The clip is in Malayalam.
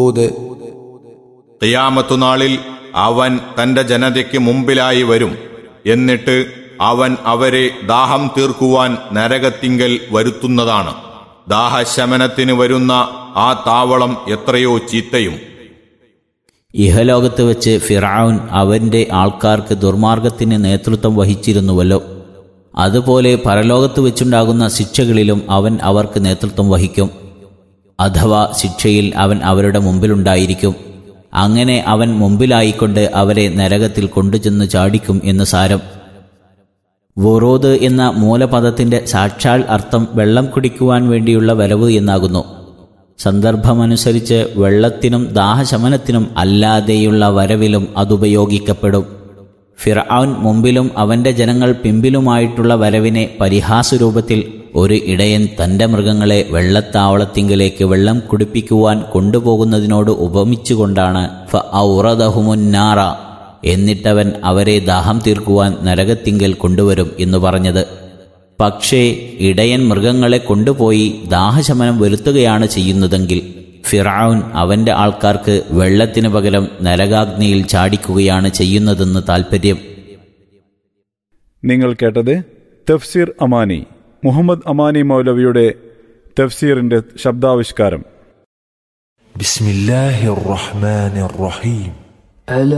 ഹൂദ് ഖിയാമത്തുനാളിൽ അവൻ തന്റെ ജനതയ്ക്ക് മുമ്പിലായി വരും എന്നിട്ട് അവൻ അവരെ ദാഹം തീർക്കുവാൻ നരകത്തിങ്കൽ വരുത്തുന്നതാണ് ദാഹശമനത്തിന് വരുന്ന ആ താവളം എത്രയോ ചീത്തയും ഇഹലോകത്ത് വെച്ച് ഫിറൌൻ അവന്റെ ആൾക്കാർക്ക് ദുർമാർഗത്തിന് നേതൃത്വം വഹിച്ചിരുന്നുവല്ലോ അതുപോലെ പരലോകത്ത് വെച്ചുണ്ടാകുന്ന ശിക്ഷകളിലും അവൻ അവർക്ക് നേതൃത്വം വഹിക്കും അഥവാ ശിക്ഷയിൽ അവൻ അവരുടെ മുമ്പിലുണ്ടായിരിക്കും അങ്ങനെ അവൻ മുമ്പിലായിക്കൊണ്ട് അവരെ നരകത്തിൽ കൊണ്ടുചെന്ന് ചാടിക്കും എന്ന് സാരം വൊറോദ് എന്ന മൂലപദത്തിന്റെ സാക്ഷാൽ അർത്ഥം വെള്ളം കുടിക്കുവാൻ വേണ്ടിയുള്ള വരവ് എന്നാകുന്നു സന്ദർഭമനുസരിച്ച് വെള്ളത്തിനും ദാഹശമനത്തിനും അല്ലാതെയുള്ള വരവിലും അതുപയോഗിക്കപ്പെടും ഫിർഔൻ മുമ്പിലും അവന്റെ ജനങ്ങൾ പിമ്പിലുമായിട്ടുള്ള വരവിനെ പരിഹാസരൂപത്തിൽ ഒരു ഇടയൻ തന്റെ മൃഗങ്ങളെ വെള്ളത്താവളത്തിങ്കിലേക്ക് വെള്ളം കുടിപ്പിക്കുവാൻ കൊണ്ടുപോകുന്നതിനോട് ഉപമിച്ചുകൊണ്ടാണ് ഫ ഔറദഹുമുന്നാറ എന്നിട്ടവൻ അവരെ ദാഹം തീർക്കുവാൻ നരകത്തിങ്കൽ കൊണ്ടുവരും എന്ന് പറഞ്ഞത് പക്ഷേ ഇടയൻ മൃഗങ്ങളെ കൊണ്ടുപോയി ദാഹശമനം വരുത്തുകയാണ് ചെയ്യുന്നതെങ്കിൽ ഫിറൌൻ അവന്റെ ആൾക്കാർക്ക് വെള്ളത്തിന് പകരം നരകാഗ്നിയിൽ ചാടിക്കുകയാണ് ചെയ്യുന്നതെന്ന് താൽപ്പര്യം നിങ്ങൾ കേട്ടത് തഫ്സീർ അമാനി മുഹമ്മദ് അമാനി മൗലവിയുടെ തഫ്സീറിന്റെ ശബ്ദാവിഷ്കാരം بسم الله الرحمن الرحيم ألا